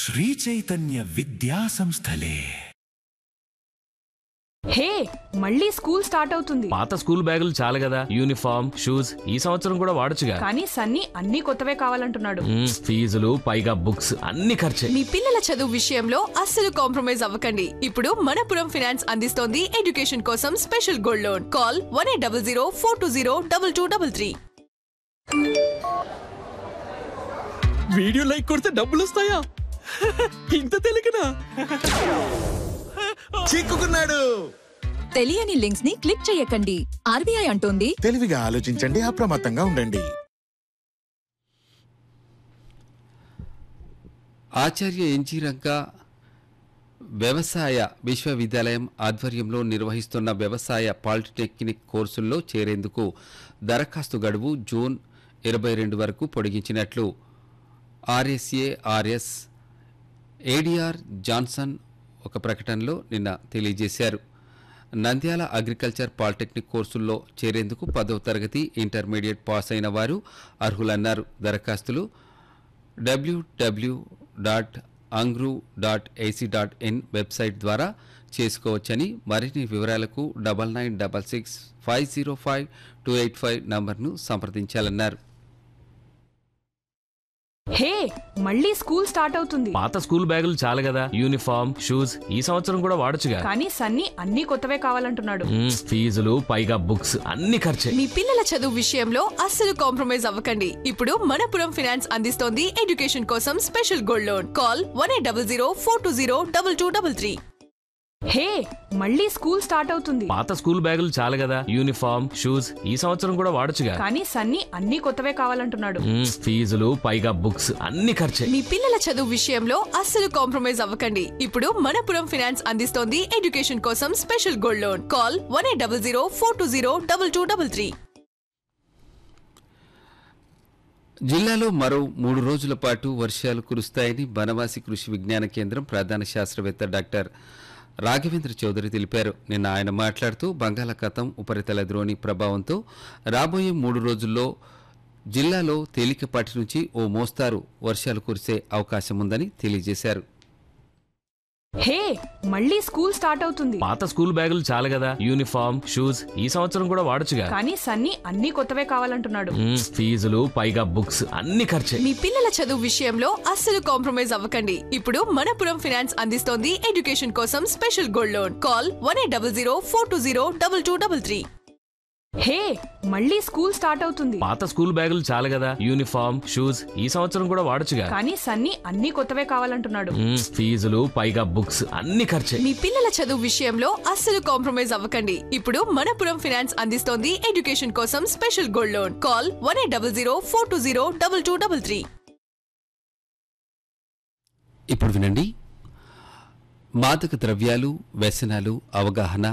శ్రీచైతన్య విద్యా సంస్థలే హే మళ్ళీ స్కూల్ స్టార్ట్ అవుతుంది పాత స్కూల్ బ్యాగులు చాలు కదా యూనిఫామ్ షూస్ ఈ సంవత్సరం కూడా వాడొచ్చుగా కానీ సన్నీ అన్ని కొత్తవే కావాలంటున్నాడు మ్మ్, ఫీజులు పైగా బుక్స్ అన్ని ఖర్చే మీ పిల్లల చదువు విషయంలో అస్సలు కాంప్రమైజ్ అవ్వకండి ఇప్పుడు మనపురం ఫైనాన్స్ అందిస్తోంది ఎడ్యుకేషన్ కోసం special gold loan call one eight double zero four two zero double two double three video like కొడితే డబ్బులు వస్తాయా ఇంత తెలియకనా చిక్కుకున్నాడు తెలియని లింక్స్ ని క్లిక్ చేయకండి ఆర్బీఐ అంటోంది తెలివిగా ఆలోచించండి అప్రమత్తంగా ఉండండి ఆచార్య ఎన్జీ రంగా వ్యవసాయ విశ్వవిద్యాలయం ఆధ్వర్యంలో నిర్వహిస్తున్న వ్యవసాయ పాలిటెక్నిక్ కోర్సుల్లో చేరేందుకు దరఖాస్తు గడువు జూన్ ఇరవై రెండు వరకు పొడిగించినట్లు ఆర్ఎస్ఏ ఆర్ఎస్ ఏడిఆర్ జాన్సన్ ఒక ప్రకటనలో నిన్న తెలియజేశారు నంద్యాల అగ్రికల్చర్ పాలిటెక్నిక్ కోర్సుల్లో చేరేందుకు పదవ తరగతి ఇంటర్మీడియట్ పాస్ అయిన వారు అర్హులన్నారు దరఖాస్తులు డబ్ల్యూడబ్ల్యూ dot ANGRAU dot ac dot in website ద్వారా చేసుకోవచ్చని మరిన్ని వివరాలకు double nine double six five zero five two eight five నంబర్ను సంప్రదించాలన్నారు హే మళ్ళీ స్కూల్ స్టార్ట్ అవుతుంది పాత స్కూల్ బ్యాగులు చాలు కదా యూనిఫామ్ షూస్ ఈ సంవత్సరం కూడా వాడొచ్చుగా కానీ సన్నీ అన్ని కొత్తవే కావాలంటున్నాడు మ్మ్, ఫీజులు పైగా బుక్స్ అన్ని ఖర్చే మీ పిల్లల చదువు విషయంలో అస్సలు కాంప్రమైజ్ అవ్వకండి ఇప్పుడు మనపురం ఫైనాన్స్ అందిస్తోంది ఎడ్యుకేషన్ కోసం special gold loan call one eight double zero four two zero double two double three hey మళ్ళీ స్కూల్ స్టార్ట్ అవుతుంది పాత స్కూల్ బ్యాగులు చాలు కదా యూనిఫామ్ షూస్ ఈ సంవత్సరం కూడా వాడొచ్చుగా కానీ సన్నీ అన్ని కొత్తవే కావాలంటున్నాడు మ్మ్, ఫీజులు పైగా బుక్స్ అన్ని ఖర్చే మీ పిల్లల చదువు విషయంలో అస్సలు కాంప్రమైజ్ అవ్వకండి ఇప్పుడు మనపురం ఫైనాన్స్ అందిస్తోంది ఎడ్యుకేషన్ కోసం special gold loan call one eight double zero four two zero double two double three జిల్లాలో మరో మూడు రోజుల పాటు వర్షాలు కురుస్తాయని బనవాసి కృషి విజ్ఞాన కేంద్రం ప్రధాన శాస్త్రవేత్త డాక్టర్ రాఘవేంద్ర చౌదరి తెలిపారు నిన్న ఆయన మాట్లాడుతూ బంగాళాఖాతం ఉపరితల ద్రోణి ప్రభావంతో రాబోయే మూడు రోజుల్లో జిల్లాలో తేలికపాటి నుంచి ఓ మోస్తారు వర్షాలు కురిసే అవకాశం ఉందని తెలియజేశారు హే మళ్ళీ స్కూల్ స్టార్ట్ అవుతుంది పాత స్కూల్ బ్యాగులు చాలు కదా యూనిఫామ్ షూస్ ఈ సంవత్సరం కూడా వాడొచ్చుగా కానీ సన్నీ అన్ని కొత్తవే కావాలంటున్నాడు మ్మ్, ఫీజులు పైగా బుక్స్ అన్ని ఖర్చే మీ పిల్లల చదువు విషయంలో అస్సలు కాంప్రమైజ్ అవ్వకండి ఇప్పుడు మనపురం ఫైనాన్స్ అందిస్తోంది ఎడ్యుకేషన్ కోసం special gold loan call one eight double zero four two zero double two double three hey మళ్ళీ స్కూల్ స్టార్ట్ అవుతుంది పాత స్కూల్ బ్యాగులు చాలు కదా యూనిఫామ్ షూస్ ఈ సంవత్సరం కూడా వాడొచ్చుగా కానీ సన్నీ అన్ని కొత్తవే కావాలంటున్నాడు మ్మ్, ఫీజులు పైగా బుక్స్ అన్ని ఖర్చే మీ పిల్లల చదువు విషయంలో అస్సలు కాంప్రమైజ్ అవ్వకండి ఇప్పుడు మనపురం ఫైనాన్స్ అందిస్తోంది ఎడ్యుకేషన్ కోసం special gold loan call one eight double zero four two zero double two double three ఇప్పుడు వినండి మాదక ద్రవ్యాలు వ్యసనాలు అవగాహన